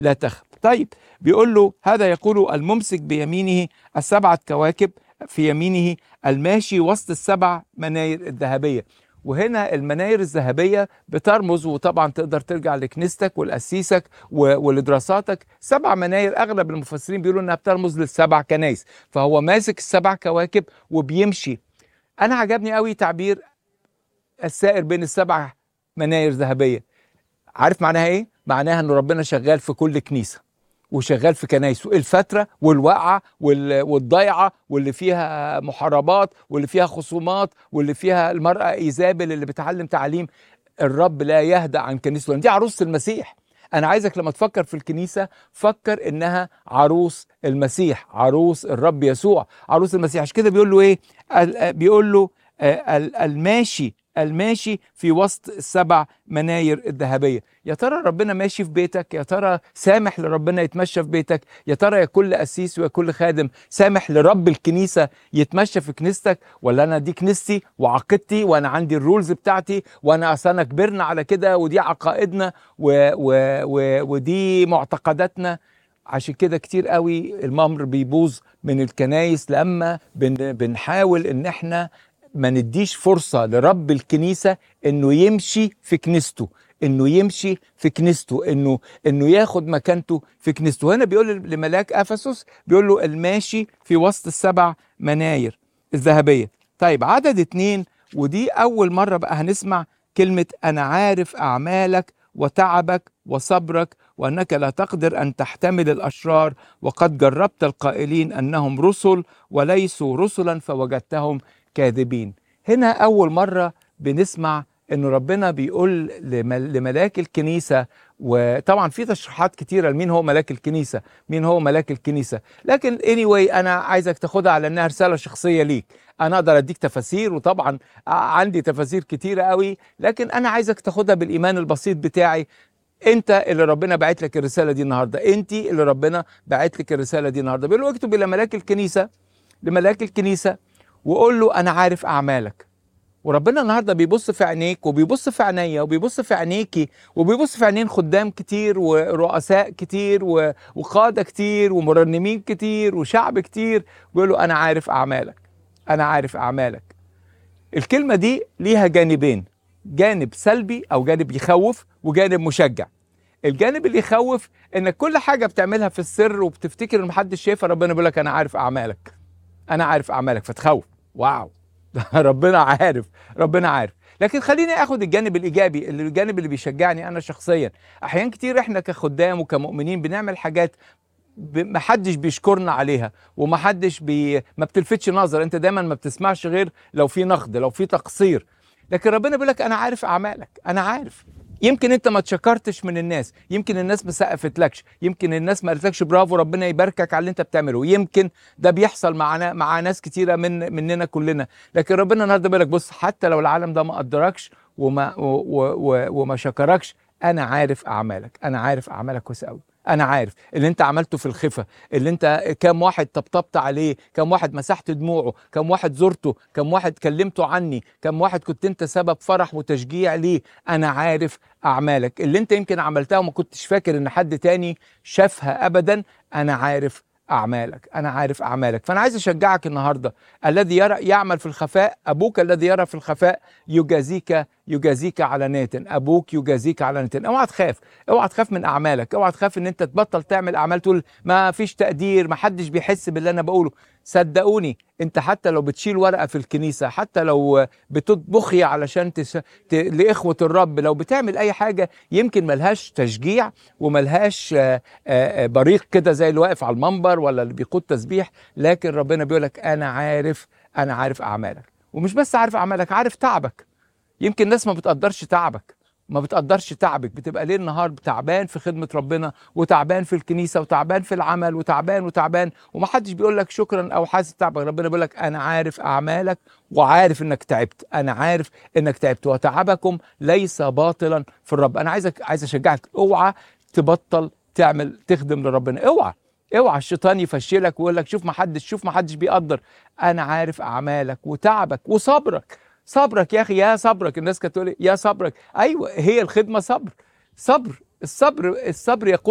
لا تخف طيب بيقول له هذا يقول الممسك بيمينه السبعة كواكب في يمينه الماشي وسط السبع مناير الذهبية وهنا المناير الذهبية بترمز وطبعا تقدر ترجع لكنيستك ولقسيسك و- ولدراساتك سبع مناير أغلب المفسرين بيقولوا إنها بترمز للسبع كنايس فهو ماسك السبع كواكب وبيمشي أنا عجبني قوي تعبير السائر بين السبع مناير ذهبية عارف معناها إيه؟ معناها إن ربنا شغال في كل كنيسة وشغال في كنايسه الفترة والواقعة وال- والضيعة واللي فيها محاربات واللي فيها خصومات واللي فيها المرأة إيزابل اللي بتعلم تعليم الرب لا يهدأ عن كنيسته لأن دي عروسة المسيح أنا عايزك لما تفكر في الكنيسة فكر إنها عروس المسيح عروس الرب يسوع عروس المسيح عشان كده بيقول له إيه ال- بيقول له آه، ال- الماشي الماشي في وسط السبع مناير الذهبية يا ترى ربنا ماشي في بيتك يا ترى سامح لربنا يتمشى في بيتك يا ترى يا كل قسيس ويا كل خادم سامح لرب الكنيسة يتمشى في كنيستك ولا أنا دي كنيستي وعقيدتي وأنا عندي الرولز بتاعتي وأنا أصل أنا كبرنا على كده ودي عقائدنا و و و ودي معتقداتنا عشان كده كتير قوي الممر بيبوظ من الكنايس لما بن بنحاول ان احنا ما نديش فرصة لرب الكنيسة انه يمشي في كنيسته انه يمشي في كنيسته انه انه ياخد مكانته في كنيسته هنا بيقول لملاك افسس بيقول له الماشي في وسط السبع مناير الذهبية طيب عدد اتنين ودي اول مرة بقى هنسمع كلمة انا عارف اعمالك وتعبك وصبرك وانك لا تقدر ان تحتمل الاشرار وقد جربت القائلين انهم رسل وليسوا رسلا فوجدتهم كاذبين هنا اول مره بنسمع ان ربنا بيقول لمل- لملاك الكنيسه وطبعا في تشريحات كتيره لمين هو ملاك الكنيسه مين هو ملاك الكنيسه لكن anyway انا عايزك تاخدها على انها رساله شخصيه ليك انا اقدر اديك تفاسير وطبعا عندي تفاسير كتيره قوي لكن انا عايزك تاخدها بالايمان البسيط بتاعي انت اللي ربنا باعت لك الرساله دي النهارده انت اللي ربنا باعت لك الرساله دي النهارده بيقول له اكتب الى ملاك الكنيسه لملاك الكنيسه وقول له انا عارف اعمالك وربنا النهارده بيبص في عينيك وبيبص في عينيا وبيبص في عينيكي وبيبص في عينين خدام كتير ورؤساء كتير و- وقاده كتير ومرنمين كتير وشعب كتير بيقول له انا عارف اعمالك انا عارف اعمالك الكلمه دي ليها جانبين جانب سلبي او جانب يخوف وجانب مشجع الجانب اللي يخوف انك كل حاجه بتعملها في السر وبتفتكر ان محدش شايفها ربنا بيقول لك انا عارف اعمالك انا عارف اعمالك فتخوف واو ده ربنا عارف ربنا عارف لكن خليني اخد الجانب الايجابي اللي الجانب اللي بيشجعني انا شخصيا احيان كتير احنا كخدام وكمؤمنين بنعمل حاجات ب- محدش بيشكرنا عليها ومحدش بي ما بتلفتش نظر انت دايما ما بتسمعش غير لو في نقد لو في تقصير لكن ربنا بيقول لك انا عارف اعمالك انا عارف يمكن انت ما تشكرتش من الناس يمكن الناس ما سقفتلكش يمكن الناس ما قالتلكش برافو ربنا يباركك على اللي انت بتعمله يمكن ده بيحصل معنا مع ناس كتيره من مننا كلنا لكن ربنا النهارده بيقول لك بص حتى لو العالم ده ما قدركش وما و و و وما شكركش انا عارف اعمالك انا عارف اعمالك كويس قوي انا عارف اللي انت عملته في الخفة اللي انت كم واحد طبطبت عليه كم واحد مسحت دموعه كم واحد زرته كم واحد كلمته عني كم واحد كنت انت سبب فرح وتشجيع ليه انا عارف اعمالك اللي انت يمكن عملتها وما كنتش فاكر ان حد تاني شافها ابدا انا عارف اعمالك انا عارف اعمالك فانا عايز اشجعك النهارده الذي يرى يعمل في الخفاء ابوك الذي يرى في الخفاء يجازيك يجازيك علانية ابوك يجازيك علانية اوعى تخاف اوعى تخاف من اعمالك اوعى تخاف ان انت تبطل تعمل اعمال تقول ما فيش تقدير ما حدش بيحس باللي انا بقوله صدقوني انت حتى لو بتشيل ورقه في الكنيسه حتى لو بتطبخي علشان تس... ت... لاخوه الرب لو بتعمل اي حاجه يمكن ملهاش تشجيع وملهاش آه، آه، بريق كده زي اللي واقف على المنبر ولا اللي بيقود تسبيح لكن ربنا بيقول لك انا عارف انا عارف اعمالك ومش بس عارف اعمالك عارف تعبك يمكن الناس ما بتقدرش تعبك ما بتقدرش تعبك بتبقى ليل نهار تعبان في خدمة ربنا وتعبان في الكنيسة وتعبان في العمل وتعبان وتعبان ومحدش بيقول لك شكرا او حاسس تعبك ربنا بيقول لك انا عارف اعمالك وعارف انك تعبت انا عارف انك تعبت وتعبكم ليس باطلا في الرب انا عايزك عايز اشجعك اوعى تبطل تعمل تخدم لربنا اوعى اوعى الشيطان يفشلك ويقول لك شوف ما حدش شوف ما حدش بيقدر انا عارف اعمالك وتعبك وصبرك صبرك يا اخي يا صبرك الناس كانت تقول لي يا صبرك ايوه هي الخدمه صبر صبر الصبر الصبر يقود